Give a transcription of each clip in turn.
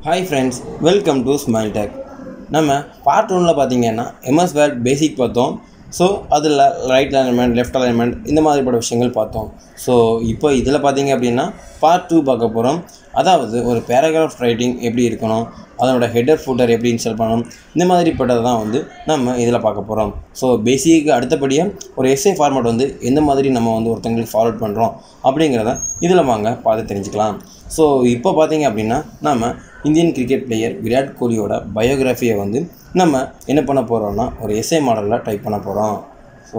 hi friends welcome to smile tech நம்ம part ஒனில் பார்த்தீங்கன்னா எம்எஸ் வேர்ட் பேசிக் பார்த்தோம் ஸோ அதில் ரைட் அலைன்மெண்ட் லெஃப்ட் அலைன்மெண்ட் இந்த மாதிரிப்பட்ட விஷயங்கள் பார்த்தோம் ஸோ இப்போ இதில் பார்த்தீங்க அப்படின்னா பார்ட் டூ பார்க்க போகிறோம் அதாவது ஒரு பேராகிராஃப் ரைட்டிங் எப்படி இருக்கணும் அதனோட ஹெடர் ஃபுட்டர் எப்படி இன்ஸ்டால் பண்ணணும் இந்த மாதிரிப்பட்டதை தான் வந்து நம்ம இதில் பார்க்க போகிறோம் ஸோ பேசிக்கு அடுத்தபடியாக ஒரு எஸ்ஏ ஃபார்மேட் வந்து எந்த மாதிரி நம்ம வந்து ஒருத்தங்களுக்கு ஃபார்வர்ட் பண்ணுறோம் அப்படிங்கிறத இதில் வாங்க பார்த்து தெரிஞ்சுக்கலாம் ஸோ இப்போ பார்த்தீங்க அப்படின்னா நம்ம இந்தியன் கிரிக்கெட் பிளேயர் விராட் கோலியோட பயோகிராஃபியை வந்து நம்ம என்ன பண்ண போகிறோம்னா ஒரு எஸ்ஏ மாடலில் டைப் பண்ண போகிறோம் ஸோ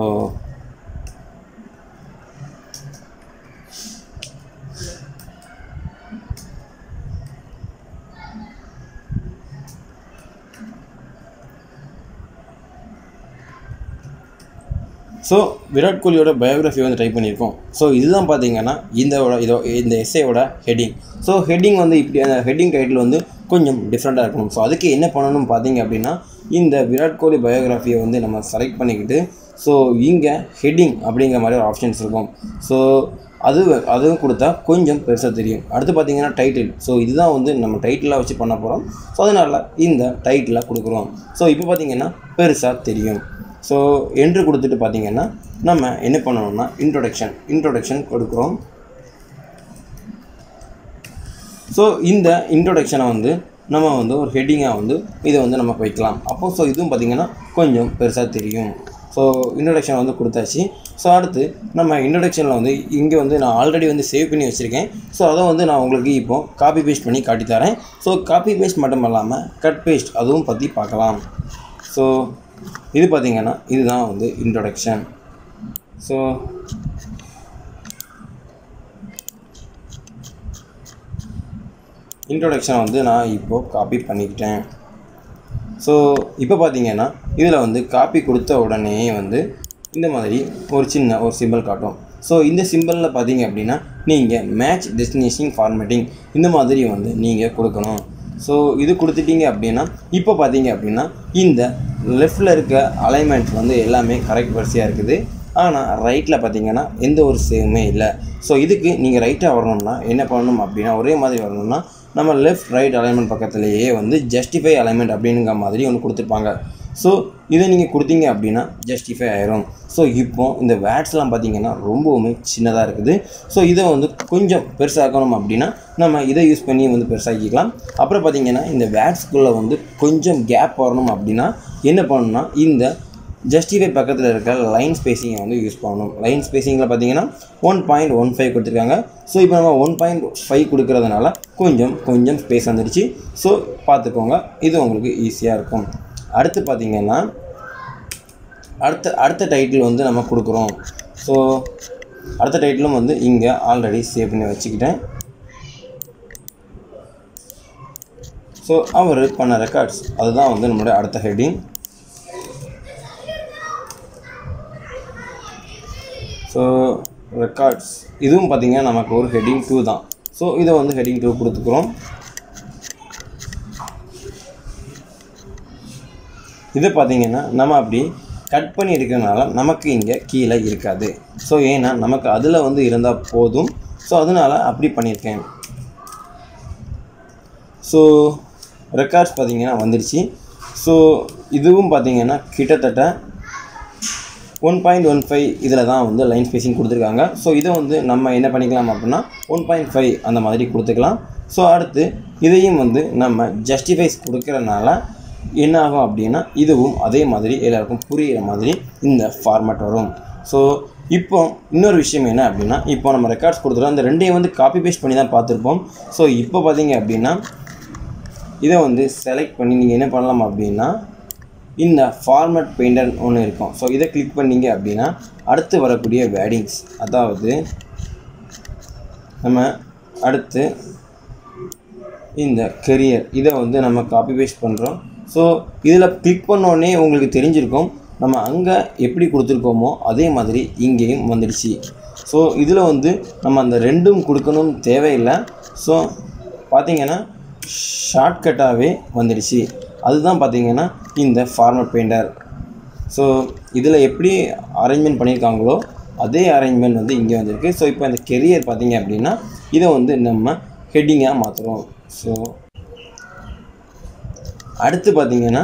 ஸோ விராட் கோலியோட பயோகிராஃபி வந்து டைப் பண்ணியிருக்கோம் ஸோ இதுதான் பார்த்தீங்கன்னா இந்தோட இதோ இந்த எஸ்ஏயோட ஹெட்டிங் ஸோ ஹெட்டிங் வந்து இப்படி அந்த ஹெட்டிங் டைட்டில் வந்து கொஞ்சம் டிஃப்ரெண்ட்டாக இருக்கணும் ஸோ அதுக்கு என்ன பண்ணணும் பார்த்தீங்க அப்படின்னா இந்த விராட் கோலி பயோகிராஃபியை வந்து நம்ம செலக்ட் பண்ணிக்கிட்டு ஸோ இங்கே ஹெட்டிங் அப்படிங்கிற மாதிரி ஒரு ஆப்ஷன்ஸ் இருக்கும் ஸோ அது அதுவும் கொடுத்தா கொஞ்சம் பெருசாக தெரியும் அடுத்து பார்த்தீங்கன்னா டைட்டில் ஸோ இதுதான் வந்து நம்ம டைட்டிலாக வச்சு பண்ண போகிறோம் ஸோ அதனால் இந்த டைட்டிலாக கொடுக்குறோம் ஸோ இப்போ பார்த்தீங்கன்னா பெருசாக தெரியும் ஸோ என்று கொடுத்துட்டு பார்த்தீங்கன்னா நம்ம என்ன பண்ணணும்னா இன்ட்ரொடக்ஷன் இன்ட்ரொடக்ஷன் கொடுக்குறோம் ஸோ இந்த இன்ட்ரொடக்ஷனை வந்து நம்ம வந்து ஒரு ஹெட்டிங்காக வந்து இதை வந்து நம்ம வைக்கலாம் அப்போ ஸோ இதுவும் பார்த்திங்கன்னா கொஞ்சம் பெருசாக தெரியும் ஸோ இன்ட்ரொடக்ஷன் வந்து கொடுத்தாச்சு ஸோ அடுத்து நம்ம இன்ட்ரொடக்ஷனில் வந்து இங்கே வந்து நான் ஆல்ரெடி வந்து சேவ் பண்ணி வச்சுருக்கேன் ஸோ அதை வந்து நான் உங்களுக்கு இப்போ காப்பி பேஸ்ட் பண்ணி காட்டித்தரேன் ஸோ காப்பி பேஸ்ட் மட்டும் இல்லாமல் கட் பேஸ்ட் அதுவும் பற்றி பார்க்கலாம் ஸோ இது பார்த்திங்கன்னா இதுதான் வந்து இன்ட்ரொடக்ஷன் ஸோ இன்ட்ரொடக்ஷனை வந்து நான் இப்போது காப்பி பண்ணிக்கிட்டேன் ஸோ இப்போ பார்த்தீங்கன்னா இதில் வந்து காப்பி கொடுத்த உடனே வந்து இந்த மாதிரி ஒரு சின்ன ஒரு சிம்பிள் காட்டும் ஸோ இந்த சிம்பிளில் பார்த்தீங்க அப்படின்னா நீங்கள் மேட்ச் டெஸ்டினேஷன் ஃபார்மேட்டிங் இந்த மாதிரி வந்து நீங்கள் கொடுக்கணும் ஸோ இது கொடுத்துட்டீங்க அப்படின்னா இப்போ பார்த்தீங்க அப்படின்னா இந்த லெஃப்டில் இருக்க அலைன்மெண்ட் வந்து எல்லாமே கரெக்ட் வரிசையாக இருக்குது ஆனால் ரைட்டில் பார்த்தீங்கன்னா எந்த ஒரு சேவுமே இல்லை ஸோ இதுக்கு நீங்கள் ரைட்டாக வரணும்னா என்ன பண்ணணும் அப்படின்னா ஒரே மாதிரி வரணும்னா நம்ம லெஃப்ட் ரைட் அலைன்மெண்ட் பக்கத்துலேயே வந்து ஜஸ்டிஃபை அலைன்மெண்ட் அப்படிங்கிற மாதிரி ஒன்று கொடுத்துருப்பாங்க ஸோ இதை நீங்கள் கொடுத்தீங்க அப்படின்னா ஜஸ்டிஃபை ஆயிரும் ஸோ இப்போ இந்த வேட்ஸ்லாம் பார்த்தீங்கன்னா ரொம்பவுமே சின்னதாக இருக்குது ஸோ இதை வந்து கொஞ்சம் பெருசாக்கணும் அப்படின்னா நம்ம இதை யூஸ் பண்ணி வந்து பெருசாக்கிக்கலாம் அப்புறம் பார்த்தீங்கன்னா இந்த வேட்ஸ்குள்ளே வந்து கொஞ்சம் கேப் வரணும் அப்படின்னா என்ன பண்ணணும்னா இந்த ஜஸ்டிஃபை பக்கத்தில் இருக்க லைன் ஸ்பேசிங்கை வந்து யூஸ் பண்ணணும் லைன் ஸ்பேசிங்கில் பார்த்தீங்கன்னா ஒன் பாயிண்ட் ஒன் ஃபைவ் கொடுத்துருக்காங்க ஸோ இப்போ நம்ம ஒன் பாயிண்ட் ஃபைவ் கொடுக்கறதுனால கொஞ்சம் கொஞ்சம் ஸ்பேஸ் வந்துடுச்சு ஸோ பார்த்துக்கோங்க இது உங்களுக்கு ஈஸியாக இருக்கும் அடுத்து பார்த்திங்கன்னா அடுத்த அடுத்த டைட்டில் வந்து நம்ம கொடுக்குறோம் ஸோ அடுத்த டைட்டிலும் வந்து இங்கே ஆல்ரெடி சேவ் பண்ணி வச்சுக்கிட்டேன் ஸோ அவர் பண்ண ரெக்கார்ட்ஸ் அதுதான் வந்து நம்மளுடைய அடுத்த ஹெட்டிங் ஸோ ரெக்கார்ட்ஸ் இதுவும் பார்த்திங்கன்னா நமக்கு ஒரு ஹெட்டிங் டூ தான் ஸோ இதை வந்து ஹெட்டிங் டூ கொடுத்துக்குறோம் இது பார்த்திங்கன்னா நம்ம அப்படி கட் பண்ணி இருக்கிறனால நமக்கு இங்கே கீழே இருக்காது ஸோ ஏன்னா நமக்கு அதில் வந்து இருந்தால் போதும் ஸோ அதனால் அப்படி பண்ணியிருக்கேன் ஸோ ரெக்கார்ட்ஸ் பார்த்திங்கன்னா வந்துடுச்சு ஸோ இதுவும் பார்த்திங்கன்னா கிட்டத்தட்ட ஒன் பாயிண்ட் ஒன் ஃபைவ் இதில் தான் வந்து லைன் ஸ்பேசிங் கொடுத்துருக்காங்க ஸோ இதை வந்து நம்ம என்ன பண்ணிக்கலாம் அப்படின்னா ஒன் பாயிண்ட் ஃபைவ் அந்த மாதிரி கொடுத்துக்கலாம் ஸோ அடுத்து இதையும் வந்து நம்ம ஜஸ்டிஃபைஸ் கொடுக்கறனால என்ன ஆகும் அப்படின்னா இதுவும் அதே மாதிரி எல்லாருக்கும் புரிகிற மாதிரி இந்த ஃபார்மேட் வரும் ஸோ இப்போ இன்னொரு விஷயம் என்ன அப்படின்னா இப்போ நம்ம ரெக்கார்ட்ஸ் கொடுத்துருக்கோம் அந்த ரெண்டையும் வந்து காப்பி பேஸ்ட் பண்ணி தான் பார்த்துருப்போம் ஸோ இப்போ பார்த்தீங்க அப்படின்னா இதை வந்து செலக்ட் பண்ணி நீங்கள் என்ன பண்ணலாம் அப்படின்னா இந்த ஃபார்மட் பெயிண்டர் ஒன்று இருக்கும் ஸோ இதை கிளிக் பண்ணிங்க அப்படின்னா அடுத்து வரக்கூடிய வேடிங்ஸ் அதாவது நம்ம அடுத்து இந்த கெரியர் இதை வந்து நம்ம காப்பி பேஸ்ட் பண்ணுறோம் ஸோ இதில் கிளிக் பண்ணோடனே உங்களுக்கு தெரிஞ்சிருக்கும் நம்ம அங்கே எப்படி கொடுத்துருக்கோமோ அதே மாதிரி இங்கேயும் வந்துடுச்சு ஸோ இதில் வந்து நம்ம அந்த ரெண்டும் கொடுக்கணும் தேவையில்லை ஸோ பார்த்திங்கன்னா ஷார்ட்கட்டாகவே வந்துடுச்சு அதுதான் பார்த்திங்கன்னா இந்த ஃபார்மட் பெயிண்டர் ஸோ இதில் எப்படி அரேஞ்ச்மெண்ட் பண்ணியிருக்காங்களோ அதே அரேஞ்ச்மெண்ட் வந்து இங்கே வந்திருக்கு ஸோ இப்போ இந்த கெரியர் பார்த்தீங்க அப்படின்னா இதை வந்து நம்ம ஹெட்டிங்காக மாற்றுறோம் ஸோ அடுத்து பார்த்தீங்கன்னா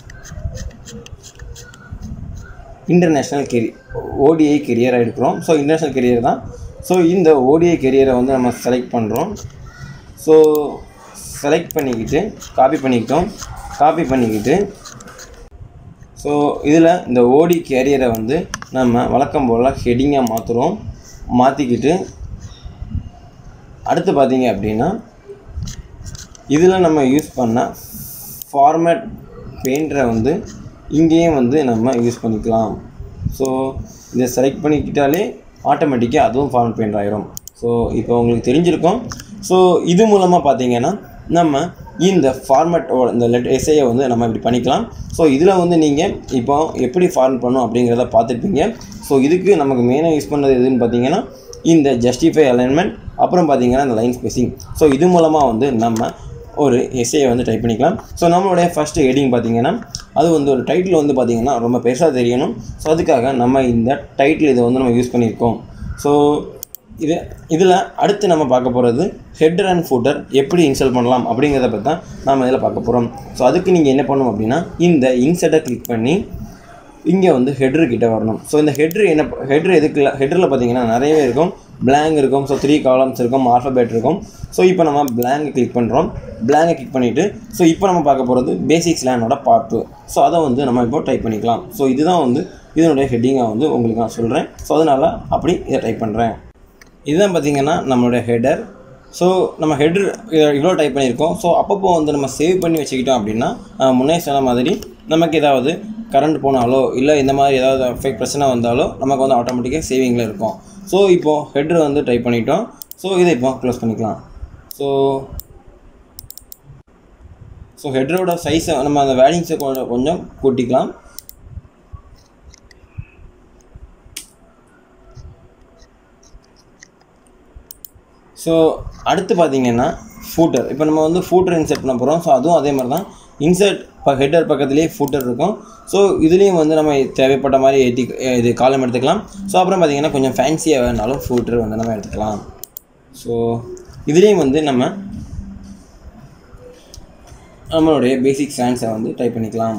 இன்டர்நேஷ்னல் கெரி ஓடிஐ கெரியராக எடுக்கிறோம் ஸோ இன்டர்நேஷ்னல் கெரியர் தான் ஸோ இந்த ஓடிஐ கெரியரை வந்து நம்ம செலக்ட் பண்ணுறோம் ஸோ செலக்ட் பண்ணிக்கிட்டு காப்பி பண்ணிக்கிட்டோம் காப்பி பண்ணிக்கிட்டு ஸோ இதில் இந்த ஓடி கேரியரை வந்து நம்ம வழக்கம் போல் ஹெட்டிங்காக மாற்றுறோம் மாற்றிக்கிட்டு அடுத்து பார்த்தீங்க அப்படின்னா இதில் நம்ம யூஸ் பண்ண ஃபார்மேட் பெயிண்டரை வந்து இங்கேயும் வந்து நம்ம யூஸ் பண்ணிக்கலாம் ஸோ இதை செலக்ட் பண்ணிக்கிட்டாலே ஆட்டோமேட்டிக்காக அதுவும் ஃபார்மேட் பெயிண்ட் ஆயிரும் ஸோ இப்போ உங்களுக்கு தெரிஞ்சிருக்கும் ஸோ இது மூலமாக பார்த்தீங்கன்னா நம்ம இந்த ஃபார்மேட்டோட இந்த லெட் எஸ்ஐயை வந்து நம்ம இப்படி பண்ணிக்கலாம் ஸோ இதில் வந்து நீங்கள் இப்போ எப்படி ஃபார்மேட் பண்ணணும் அப்படிங்கிறத பார்த்துருப்பீங்க ஸோ இதுக்கு நமக்கு மெயினாக யூஸ் பண்ணது எதுன்னு பார்த்தீங்கன்னா இந்த ஜஸ்டிஃபை அலைன்மெண்ட் அப்புறம் பார்த்தீங்கன்னா இந்த லைன் ஸ்பேசிங் ஸோ இது மூலமாக வந்து நம்ம ஒரு எஸ்ஏயை வந்து டைப் பண்ணிக்கலாம் ஸோ நம்மளுடைய ஃபஸ்ட்டு ஹெட்டிங் பார்த்தீங்கன்னா அது வந்து ஒரு டைட்டில் வந்து பார்த்தீங்கன்னா ரொம்ப பெருசாக தெரியணும் ஸோ அதுக்காக நம்ம இந்த டைட்டில் இதை வந்து நம்ம யூஸ் பண்ணியிருக்கோம் ஸோ இது இதில் அடுத்து நம்ம பார்க்க போகிறது ஹெட்டர் அண்ட் ஃபூட்டர் எப்படி இன்ஸ்டால் பண்ணலாம் அப்படிங்கிறத பற்றி தான் நம்ம இதில் பார்க்க போகிறோம் ஸோ அதுக்கு நீங்கள் என்ன பண்ணணும் அப்படின்னா இந்த இன்செட்டை கிளிக் பண்ணி இங்கே வந்து ஹெட்ரு கிட்ட வரணும் ஸோ இந்த ஹெட்ரு என்ன ஹெட்ரு எதுக்குல ஹெட்ரில் பார்த்தீங்கன்னா நிறையவே இருக்கும் blank இருக்கும் ஸோ த்ரீ காலம்ஸ் இருக்கும் ஆல்ஃபபெட் இருக்கும் ஸோ இப்போ நம்ம blank கிளிக் பண்ணுறோம் blank கிளிக் பண்ணிவிட்டு ஸோ இப்போ நம்ம பார்க்க போகிறது பேசிக்ஸ் லேனோட பார்ட் டூ ஸோ அதை வந்து நம்ம இப்போ டைப் பண்ணிக்கலாம் ஸோ இதுதான் வந்து இதனுடைய ஹெட்டிங்காக வந்து உங்களுக்கு நான் சொல்கிறேன் ஸோ அதனால் அப்படி இதை டைப் பண்ணுறேன் இதுதான் பார்த்தீங்கன்னா நம்மளுடைய ஹெடர் ஸோ நம்ம ஹெட்ரு இவ்வளோ டைப் பண்ணியிருக்கோம் ஸோ அப்பப்போ வந்து நம்ம சேவ் பண்ணி வச்சுக்கிட்டோம் அப்படின்னா ஆஹ் முன்னே சொன்ன மாதிரி நமக்கு ஏதாவது கரண்ட் போனாலோ இல்லை இந்த மாதிரி ஏதாவது ஃபேக் பிரச்சனை வந்தாலோ நமக்கு வந்து ஆட்டோமேட்டிக்காக சேவிங்கில் இருக்கும் ஸோ இப்போது ஹெட்ரு வந்து டைப் பண்ணிட்டோம் ஸோ இதை இப்போ க்ளோஸ் பண்ணிக்கலாம் ஸோ ஸோ ஹெட்ரோட சைஸை நம்ம அந்த வேடிங்ஸை கொஞ்சம் கொஞ்சம் கூட்டிக்கலாம் ஸோ அடுத்து பார்த்தீங்கன்னா ஃபூட்டர் இப்போ நம்ம வந்து ஃபூட்டர் இன்சர்ட் பண்ண போகிறோம் ஸோ அதுவும் அதே மாதிரி தான் இன்சர்ட் இப்போ ஹெட்டர் பக்கத்துலேயே ஃபூட்டர் இருக்கும் ஸோ இதுலேயும் வந்து நம்ம தேவைப்பட்ட மாதிரி ஏற்றி இது காலம் எடுத்துக்கலாம் ஸோ அப்புறம் பார்த்தீங்கன்னா கொஞ்சம் ஃபேன்சியாக வேணாலும் ஃபூட்டர் வந்து நம்ம எடுத்துக்கலாம் ஸோ இதுலேயும் வந்து நம்ம நம்மளுடைய பேசிக் ஸ்டான்ஸை வந்து டைப் பண்ணிக்கலாம்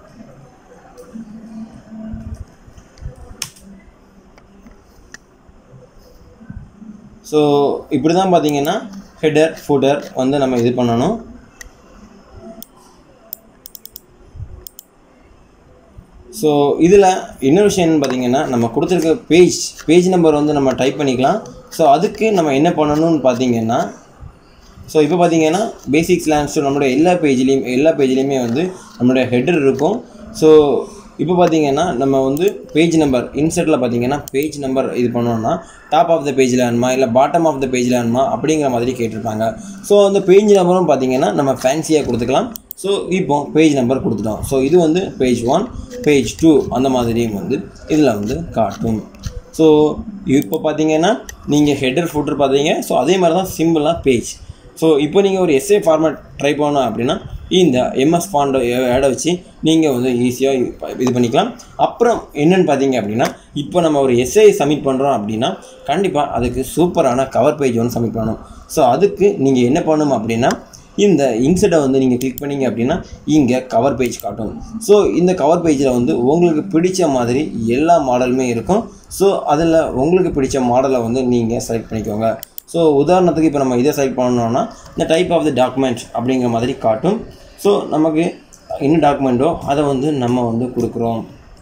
ஸோ இப்படி தான் பார்த்தீங்கன்னா ஹெடர் ஃபுட்டர் வந்து நம்ம இது பண்ணணும் ஸோ இதில் இன்னொரு விஷயம் என்னன்னு பார்த்தீங்கன்னா நம்ம கொடுத்துருக்க பேஜ் பேஜ் நம்பர் வந்து நம்ம டைப் பண்ணிக்கலாம் ஸோ அதுக்கு நம்ம என்ன பண்ணணும்னு பார்த்தீங்கன்னா ஸோ இப்போ பார்த்தீங்கன்னா பேசிக்ஸ் லேண்ட்ஸ் நம்மளுடைய எல்லா பேஜ்லேயும் எல்லா பேஜ்லேயுமே வந்து நம்மளுடைய ஹெடர் இருக்கும் ஸோ இப்போ பார்த்தீங்கன்னா நம்ம வந்து பேஜ் நம்பர் இன்செட்டில் பார்த்தீங்கன்னா பேஜ் நம்பர் இது பண்ணோம்னா டாப் ஆஃப் த பேஜில் வேணுமா இல்லை பாட்டம் ஆஃப் த பேஜில் வேணுமா அப்படிங்கிற மாதிரி கேட்டிருப்பாங்க ஸோ அந்த பேஜ் நம்பரும் பார்த்தீங்கன்னா நம்ம ஃபேன்சியாக கொடுத்துக்கலாம் ஸோ இப்போ பேஜ் நம்பர் கொடுத்துட்டோம் ஸோ இது வந்து பேஜ் ஒன் பேஜ் டூ அந்த மாதிரியும் வந்து இதில் வந்து காட்டும் ஸோ இப்போ பார்த்தீங்கன்னா நீங்கள் ஹெடர் ஃபுட்டர் பார்த்தீங்க ஸோ அதே மாதிரி தான் சிம்பிளாக பேஜ் ஸோ இப்போ நீங்கள் ஒரு எஸ்ஏ ஃபார்மேட் ட்ரை பண்ணணும் அப்படின்னா இந்த எம்எஸ் ஃபாண்ட் ஆடை வச்சு நீங்கள் வந்து ஈஸியாக இது பண்ணிக்கலாம் அப்புறம் என்னென்னு பார்த்தீங்க அப்படின்னா இப்போ நம்ம ஒரு எஸ்ஏ சப்மிட் பண்ணுறோம் அப்படின்னா கண்டிப்பாக அதுக்கு சூப்பரான கவர் பேஜ் ஒன்று சப்மிட் பண்ணணும் ஸோ அதுக்கு நீங்கள் என்ன பண்ணணும் அப்படின்னா இந்த இன்செட்டை வந்து நீங்கள் கிளிக் பண்ணீங்க அப்படின்னா இங்கே கவர் பேஜ் காட்டும் ஸோ இந்த கவர் பேஜில் வந்து உங்களுக்கு பிடிச்ச மாதிரி எல்லா மாடலுமே இருக்கும் ஸோ அதில் உங்களுக்கு பிடிச்ச மாடலை வந்து நீங்கள் செலக்ட் பண்ணிக்கோங்க ஸோ உதாரணத்துக்கு இப்போ நம்ம இதை செலக்ட் பண்ணோம்னா இந்த டைப் ஆஃப் த டாக்குமெண்ட் அப்படிங்கிற மாதிரி காட்டும் ஸோ நமக்கு என்ன டாக்குமெண்ட்டோ அதை வந்து நம்ம வந்து கொடுக்குறோம்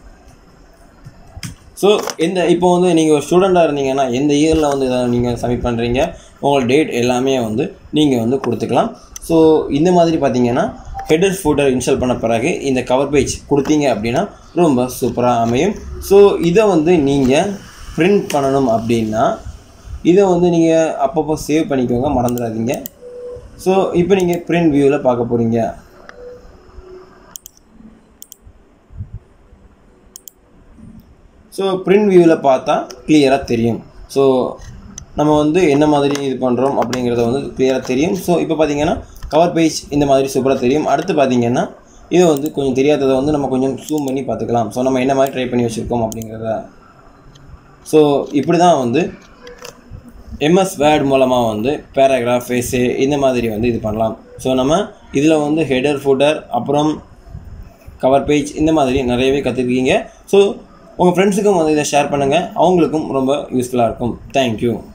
ஸோ இந்த இப்போ வந்து நீங்கள் ஒரு ஸ்டூடெண்ட்டாக இருந்தீங்கன்னா எந்த இயரில் வந்து இதை நீங்கள் சப்மிட் பண்ணுறீங்க உங்களோட டேட் எல்லாமே வந்து நீங்கள் வந்து கொடுத்துக்கலாம் ஸோ இந்த மாதிரி பார்த்தீங்கன்னா ஹெடர் ஃபூட்டர் இன்ஸ்டால் பண்ண பிறகு இந்த கவர் பேஜ் கொடுத்தீங்க அப்படின்னா ரொம்ப சூப்பராக அமையும் ஸோ இதை வந்து நீங்கள் பிரிண்ட் பண்ணணும் அப்படின்னா இதை வந்து நீங்கள் அப்பப்போ சேவ் பண்ணிக்கோங்க மறந்துடாதீங்க ஸோ இப்போ நீங்கள் பிரிண்ட் வியூவில் பார்க்க போகிறீங்க ஸோ பிரிண்ட் வியூவில் பார்த்தா கிளியராக தெரியும் ஸோ நம்ம வந்து என்ன மாதிரி இது பண்ணுறோம் அப்படிங்கிறத வந்து கிளியராக தெரியும் ஸோ இப்போ பார்த்தீங்கன்னா கவர் பேஜ் இந்த மாதிரி சூப்பராக தெரியும் அடுத்து பார்த்தீங்கன்னா இது வந்து கொஞ்சம் தெரியாததை வந்து நம்ம கொஞ்சம் ஜூம் பண்ணி பார்த்துக்கலாம் ஸோ நம்ம என்ன மாதிரி ட்ரை பண்ணி வச்சுருக்கோம் அப்படிங்கிறத ஸோ இப்படி தான் வந்து எம்எஸ் வேர்ட் மூலமாக வந்து பேராகிராஃப் ஃபேஸு இந்த மாதிரி வந்து இது பண்ணலாம் ஸோ நம்ம இதில் வந்து ஹெடர் ஃபுட்டர் அப்புறம் கவர் பேஜ் இந்த மாதிரி நிறையவே கற்றுருக்கீங்க ஸோ உங்கள் ஃப்ரெண்ட்ஸுக்கும் வந்து இதை ஷேர் பண்ணுங்கள் அவங்களுக்கும் ரொம்ப யூஸ்ஃபுல்லாக இருக்கும் தேங்க்யூ